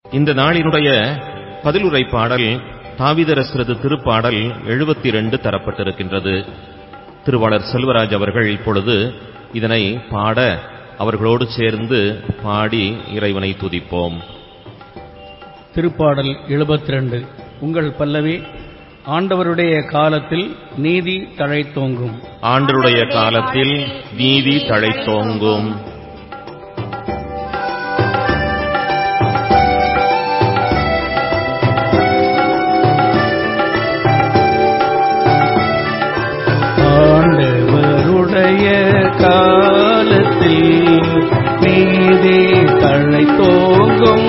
இந்த நாளினுடைய பதிலுரை பாடல் தாவிதரசரது திருப்பாடல் எழுபத்தி ரெண்டு தரப்பட்டிருக்கின்றது திருவாளர் செல்வராஜ் அவர்கள் இப்பொழுது இதனை பாட அவர்களோடு சேர்ந்து பாடி இறைவனை துதிப்போம் திருப்பாடல் 72 உங்கள் பல்லவி ஆண்டவருடைய காலத்தில் நீதி தழைத்தோங்கும் ஆண்டருடைய காலத்தில் நீதி தழைத்தோங்கும் ஆண்டவருடைய காலத்தில் நீதி தழைத்தோங்கும்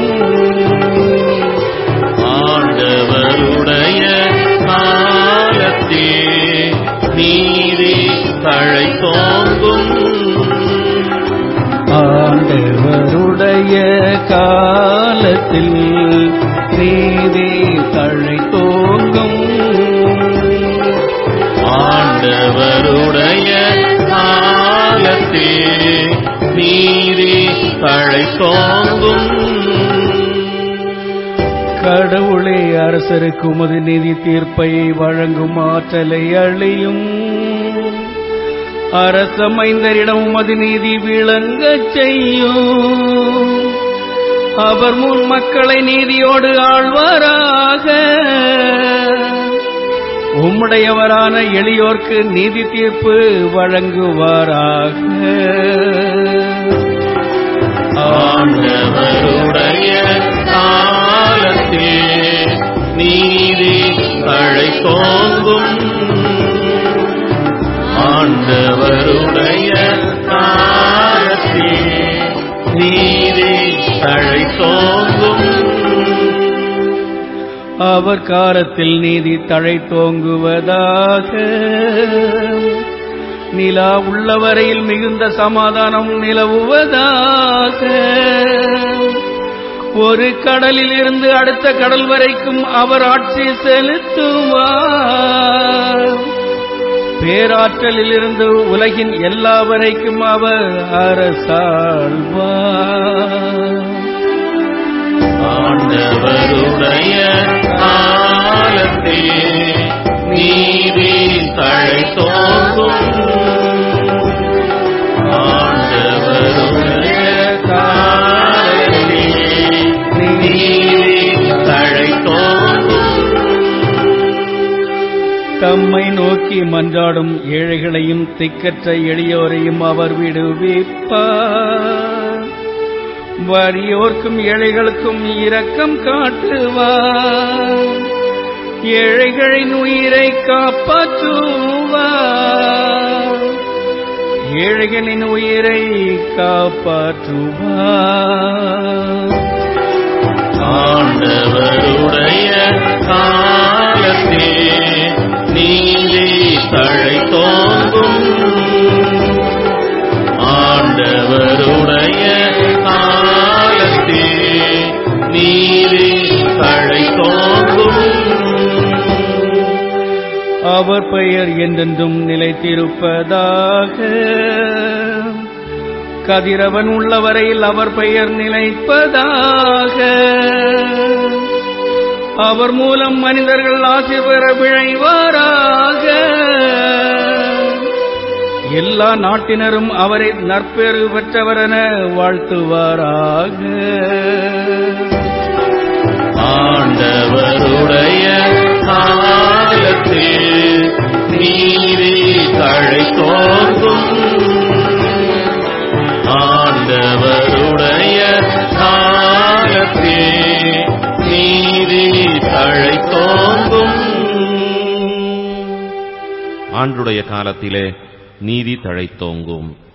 ஆண்டவருடைய காலத்தில் நீதி தழைத்தோங்கும் ஆண்டவருடைய காலத்தில் நீதி தழைத்தோங்கும் ஆண்டவருடைய காலத்தில் நீதி தழைத்தோங்கும் கடவுளே அரசருக்கு உமது நீதி தீர்ப்பை வழங்கும் ஆற்றலை அழியும் அரசமைந்தரிடம் உமது நீதி விளங்கச் செய்யும் அவர் முன் மக்களை நீதியோடு ஆழ்வாராக உம்முடையவரான எளியோர்க்கு நீதி தீர்ப்பு வழங்குவாராக ஆண்டவருடைய காலத்தில் நீதி தழைத்தோங்கும் ஆண்டவருடைய காலத்தில் நீதி தழைத்தோங்கும் அவர் காலத்தில் நீதி தழைத்தோங்குவதாக நிலா உள்ளவரையில் மிகுந்த சமாதானம் நிலவுவதாக ஒரு கடலில் இருந்து அடுத்த கடல் வரைக்கும் அவர் ஆட்சி செலுத்துவார் பேராற்றலில் இருந்து உலகின் எல்லா வரைக்கும் அவர் அரசாழ்வார் ஆண்டவருடைய காலத்தில் நீதி தழைத்தோங்கும் ஆண்டவருடைய காலத்தில் நீதி தழைத்தோங்கும் தம்மை நோக்கி மன்றாடும் ஏழைகளையும் திக்கற்ற எளியோரையும் அவர் விடுவிப்பார் வறியோர்க்கும் ஏழைகளுக்கும் இரக்கம் காட்டுவார் ஏழைகளின் உயிரை காப்பாற்றுவார் ஏழைகளின் உயிரை காப்பாற்றுவார் ஆண்டவருடைய காலத்தில் நீதி தழைத்தோங்கும் ஆண்டவருடைய காலத்தில் நீதி தழைத்தோங்கும் அவர் பெயர் என்றென்றும் நிலைத்திருப்பதாக கதிரவன் உள்ளவரையில் அவர் பெயர் நிலைப்பதாக அவர் மூலம் மனிதர்கள் ஆசி பெற விழைவாராக எல்லா நாட்டினரும் அவரை நற்பேறு பெற்றவரென வாழ்த்துவாராக ஆண்டவருடைய காலத்தில் நீதி தழைத்தோங்கும் ஆண்டவருடைய காலத்தில் நீதி தழைத்தோங்கும் ஆண்டுடைய காலத்திலே நீதி தழைத்தோங்கும்